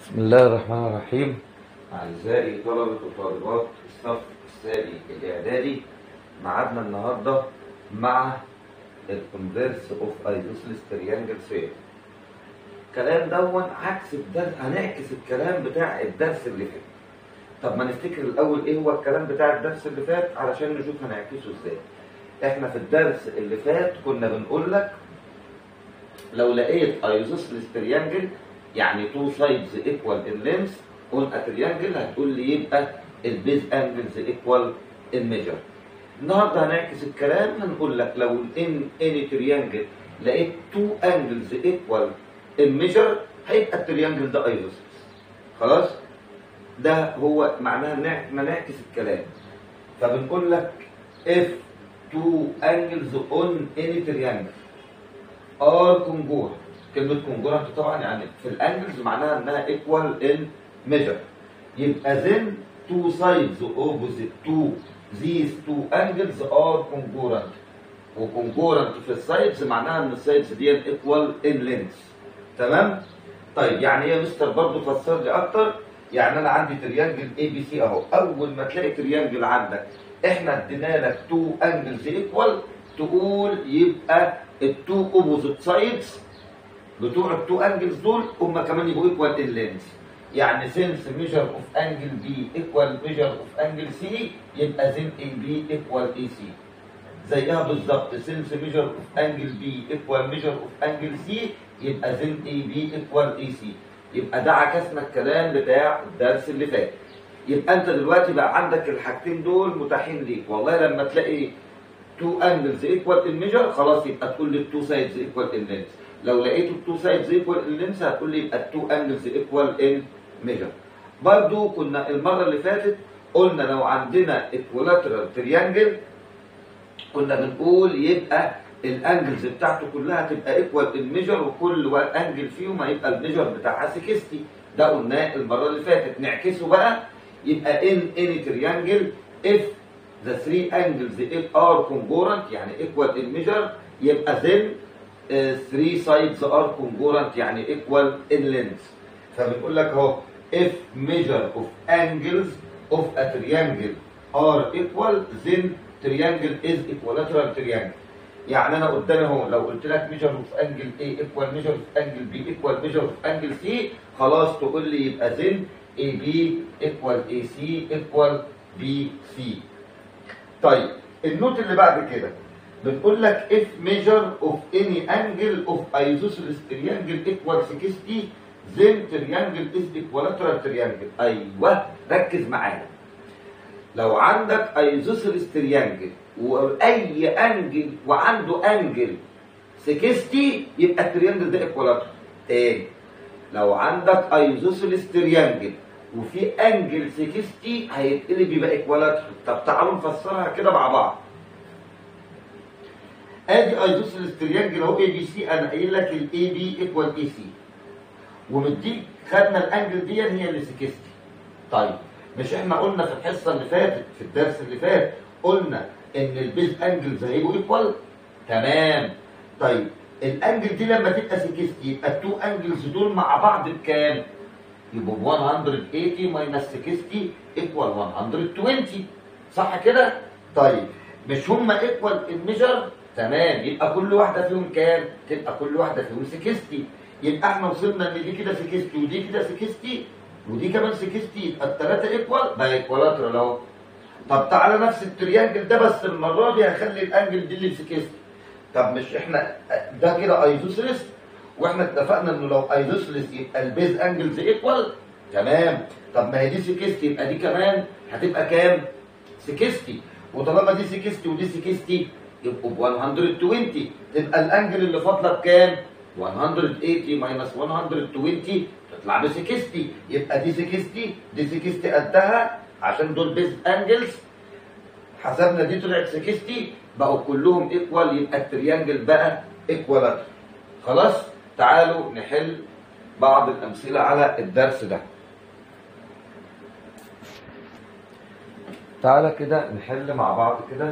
بسم الله الرحمن الرحيم أعزائي طلبة وطالبات الصف الثاني الإعدادي معادنا النهاردة مع الكونفيرس أوف أيزوسلس تريانجل سير الكلام دون عكس الدرس هنعكس الكلام بتاع الدرس اللي فات طب ما نفتكر الأول إيه هو الكلام بتاع الدرس اللي فات علشان نشوف هنعكسه إزاي إحنا في الدرس اللي فات كنا بنقول لك لو لقيت ايزوسلس تريانجل يعني تو سايدز ايكوال ان لينث اون ا تريانجل هتقول لي يبقى البيز انجلز ايكوال الميجر النهارده هنعكس الكلام هنقول لك لو ان اني تريانجل لقيت تو انجلز ايكوال الميجر هيبقى التريانجل ده ايزوسلس خلاص ده هو معناها نع- ما نعكس الكلام فبنقول لك if two angles on any triangle ار كونجور كلمة كونجورنت طبعا يعني في الانجلز معناها انها ايكوال ان ميجر يبقى then two sides opposite to these two angles are congruent وكونجورنت في السايدز معناها ان السايدز دي ايكوال ان لينث تمام طيب يعني ايه يا مستر برضه فسر لي اكتر يعني انا عندي تريانجل اي بي سي اهو اول ما تلاقي تريانجل عندك احنا ادينا لك تو انجلز ايكوال تقول يبقى التو اوبوزيت سايدز بتوع التو انجلز دول هم كمان يبقوا ايكوال ان لينث يعني سينس ميجر اوف انجل بي ايكوال ميجر اوف انجل سي يبقى زين اي بي ايكوال اي سي زيها بالظبط سينس ميجر اوف انجل بي ايكوال ميجر اوف انجل سي يبقى زين اي بي ايكوال اي سي يبقى ده عكسنا الكلام بتاع الدرس اللي فات يبقى انت دلوقتي بقى عندك الحاجتين دول متاحين ليك والله لما تلاقي تو انجلز ايكوال الميجر خلاص يبقى تقول لي التو سايدز ايكوال ان لينث لو لقيت التو سايدز ايكوال ان لينث هتقول لي يبقى التو انجلز ايكوال ان ميجر برضو كنا المره اللي فاتت قلنا لو عندنا ايكولاترال تريانجل كنا بنقول يبقى الانجلز بتاعته كلها تبقى ايكوال الميجر وكل انجل فيهم هيبقى الميجر بتاعها 60 ده قلناه المره اللي فاتت نعكسه بقى يبقى ان اني تريانجل اف the three angles are congruent يعني equal in measure يبقى then uh, three sides are congruent يعني equal in length فبنقول لك اهو if measure of angles of a triangle are equal then triangle is equilateral triangle يعني انا قدامي اهو لو قلت لك measure of angle A equal measure of angle B equal measure of angle C خلاص تقول لي يبقى then AB equal AC equal BC طيب النوت اللي بعد كده بنقول لك if measure of any angle of isosceles triangle equal 60 then triangle is equilateral triangle ايوه ركز معايا لو عندك isosceles triangle واي انجل وعنده انجل 60 يبقى التريانجل ده ايكوالاترال تاني لو عندك isosceles triangle وفي انجل 60 هيتقلب يبقى ايكوالاترال طب تعالوا نفسرها كده مع بعض ادي ايزوسيلس تريانجل اهو اي بي سي انا قايل لك الاي بي ايكوال اي سي ومديك خدنا الانجل دي هي اللي 60 طيب مش احنا قلنا في الحصه اللي فاتت في الدرس اللي فات قلنا ان البيز انجلز هيبقوا ايكوال تمام طيب الانجل دي لما تبقى 60 يبقى التو انجلز دول مع بعض بكام؟ يبقوا ب 180 ماينس 60 ايكوال 120 صح كده؟ طيب مش هم ايكوال الميجر؟ تمام يبقى كل واحده فيهم كام؟ تبقى كل واحده فيهم 60 يبقى احنا وصلنا ان دي كده 60 ودي كده 60 ودي كمان 60 يبقى الثلاثه ايكوال بقى ايكوالاترال اهو طب تعالى نفس التريانجل ده بس المره دي هخلي الانجل دي اللي 60 طب مش احنا ده كده ايزوسيلس واحنا اتفقنا انه لو ايزوسيلس يبقى البيز انجلز ايكوال تمام طب ما هي دي 60 يبقى دي كمان هتبقى كام 60 وطالما دي 60 ودي 60 يبقوا ب 120 تبقى الانجل اللي فاضله بكام 180 ماينس 120 تطلع ب 60 يبقى دي 60 دي 60 قدها عشان دول بيز انجلز حسبنا دي طلعت 60 بقوا كلهم ايكوال يبقى التريانجل بقى ايكوالاتر خلاص تعالوا نحل بعض الامثله على الدرس ده تعالى كده نحل مع بعض كده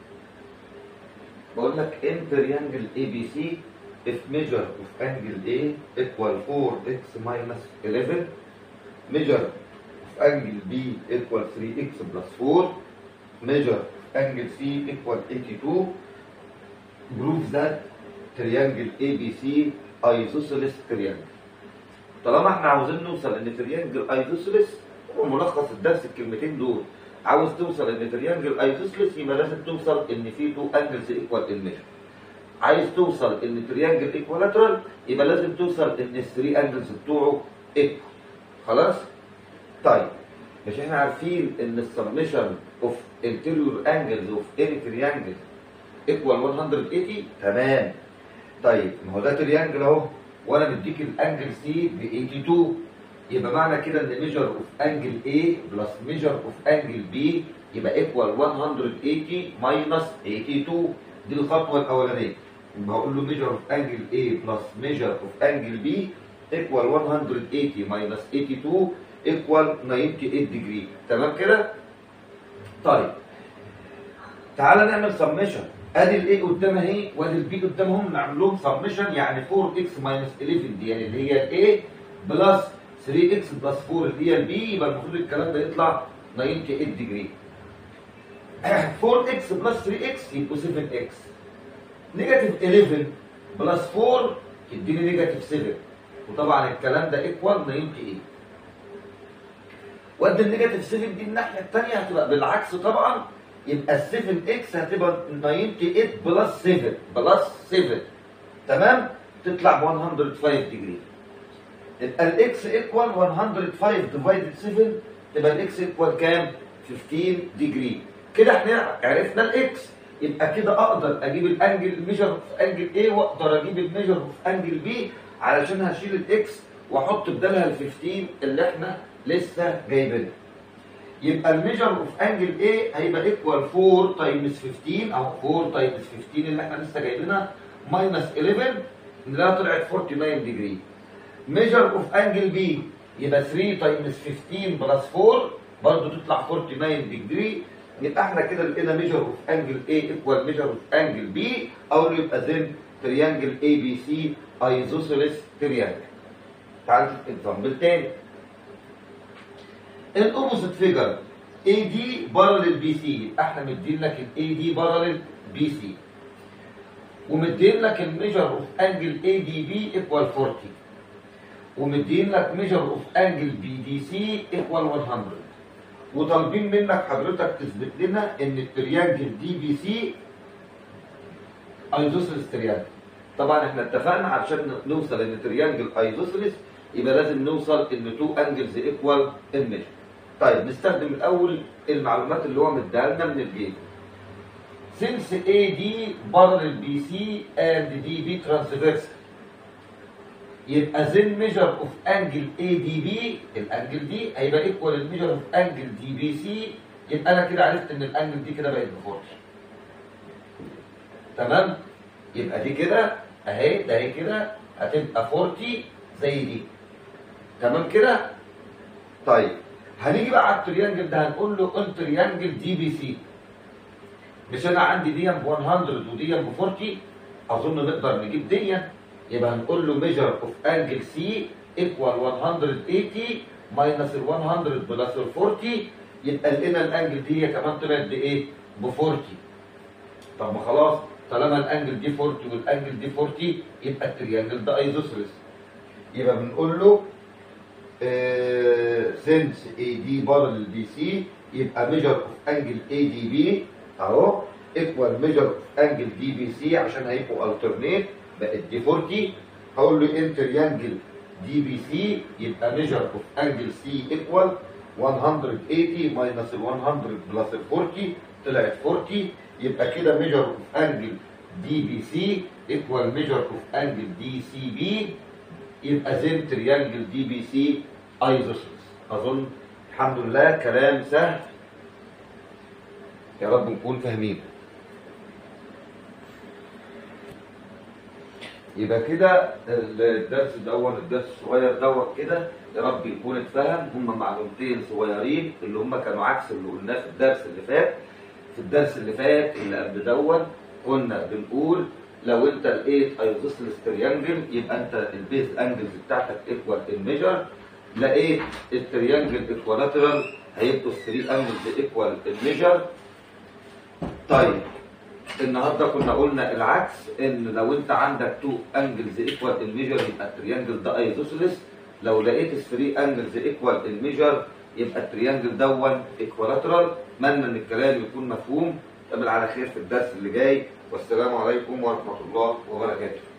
بقول لك ان تريانجل اي بي سي if measure of angle A equal 4x minus 11 measure of angle B equal 3x plus 4 measure angle C equal 82 prove that triangle ABC isosceles triangle طالما احنا عاوزين نوصل ان تريانجل ايزوسيلس هو ملخص الدرس الكلمتين دول عاوز توصل ان تريانجل ايزوسيلس يبقى لازم توصل ان في تو انجلز ايكوال ان ميجر عايز توصل ان تريانجل ايكوالاترال يبقى لازم توصل ان الثري انجلز بتوعه ايكوال خلاص طيب مش احنا عارفين ان السبمشن اوف انتيريور انجلز اوف اني تريانجل ايكوال 180 تمام طيب ما هو ده تريانجل اهو وانا مديك الانجل سي ب 82 يبقى معنى كده ان ميجر اوف انجل A بلس ميجر اوف انجل B يبقى ايكوال 180 ماينس 82 دي الخطوه الاولانيه يبقى هقول له ميجر اوف انجل A بلس ميجر اوف انجل B ايكوال 180 ماينس 82 ايكوال 98 ديجري تمام كده؟ طيب تعالى نعمل سمشن ادي الاي قدام اهي وادي البي قدامهم نعمل لهم سمشن يعني 4 اكس ماينس 11 دي يعني اللي هي الاي بلس 3 اكس بلس 4 اللي هي البي يبقى المفروض الكلام ده يطلع 98 ديجري 4 اكس بلس 3 اكس يبقوا 7 اكس نيجاتيف 11 بلس 4 يديني نيجاتيف 7 وطبعا الكلام ده ايكوال 98 وادي النيجاتيف 7 دي الناحيه الثانيه هتبقى بالعكس طبعا يبقى ال 7 اكس هتبقى 98 بلس 7 بلس 7 تمام تطلع ب 105 ديجري يبقى الاكس ايكوال 105 ديفايدد 7 تبقى الاكس ايكوال كام 15 ديجري كده احنا عرفنا الاكس يبقى كده اقدر اجيب الانجل ميجر في انجل A واقدر اجيب الميجر في انجل B علشان هشيل الاكس واحط بدالها ال 15 اللي احنا لسه جايبينها يبقى الميجر اوف انجل A هيبقى ايكوال 4 تايمز 15 او 4 تايمز 15 اللي احنا لسه جايبينها ماينس 11 اللي هي طلعت 49 ديجري ميجر اوف انجل B يبقى 3 تايمز 15 بلس 4 برضه تطلع 49 ديجري يبقى احنا كده لقينا ميجر اوف انجل A ايكوال ميجر اوف انجل B او يبقى زين تريانجل اي بي سي ايزوسيلس تريانجل تعال نشوف اكزامبل تاني الاوبوزيت فيجر اي دي بارلل بي سي احنا مدين لك الاي دي بارلل بي سي ومدين لك الميجر اوف انجل اي دي بي ايكوال 40 ومدين لك ميجر اوف انجل بي دي سي ايكوال 100 وطالبين منك حضرتك تثبت لنا ان التريانجل دي بي سي ايزوسيلس تريانجل طبعا احنا اتفقنا عشان نوصل ان تريانجل ايزوسيلس يبقى لازم نوصل ان تو انجلز ايكوال الميجر طيب نستخدم الاول المعلومات اللي هو مديها لنا من الجيم since AD parallel BC and DB transversal يبقى then measure of angle ADB الانجل دي هيبقى equal الميجر اوف انجل DBC يبقى انا كده عرفت ان الانجل دي كده بقت ب 40 تمام يبقى دي كده اهي ده هي كده هتبقى 40 زي دي تمام كده طيب هنيجي بقى على التريانجل ده هنقول له ان تريانجل دي بي سي مش انا عندي دي ب 100 ودي ب 40 اظن نقدر نجيب دي يبقى هنقول له ميجر اوف انجل سي ايكوال 180 ماينس ال 100 بلس ال 40 يبقى لقينا الانجل دي هي كمان طلعت بايه؟ ب 40 طب ما خلاص طالما الانجل دي 40 والانجل دي 40 يبقى التريانجل ده ايزوسيلس يبقى بنقول له سنس اي دي بارل بي سي يبقى ميجر اوف انجل اي دي بي اهو ايكوال ميجر اوف انجل دي بي سي عشان هيبقوا الترنيت بقت دي 40 هقول له ان تريانجل دي بي سي يبقى ميجر اوف انجل سي ايكوال 180 ماينس ال 100 بلس ال 40 طلعت 40 يبقى كده ميجر اوف انجل دي بي سي ايكوال ميجر اوف انجل دي سي بي يبقى زين تريانجل دي بي سي ايزوسيلس اظن الحمد لله كلام سهل يا رب نكون فاهمين يبقى كده الدرس دون الدرس الصغير دوت كده يا رب يكون اتفهم هم معلومتين صغيرين اللي هم كانوا عكس اللي قلناه في الدرس اللي فات في الدرس اللي فات اللي قبل دون كنا بنقول لو انت لقيت ايزوسيلس تريانجل يبقى انت البيز انجلز بتاعتك ايكوال الميجر لقيت التريانجل ايكوالاترال هيبقوا الثري انجلز ايكوال الميجر طيب النهارده كنا قلنا العكس ان لو انت عندك تو انجلز ايكوال الميجر يبقى التريانجل ده ايزوسيلس لو لقيت الثري انجلز ايكوال الميجر يبقى التريانجل دون ايكوالاترال اتمنى ان الكلام يكون مفهوم نتقابل على خير في الدرس اللي جاي والسلام عليكم ورحمه الله وبركاته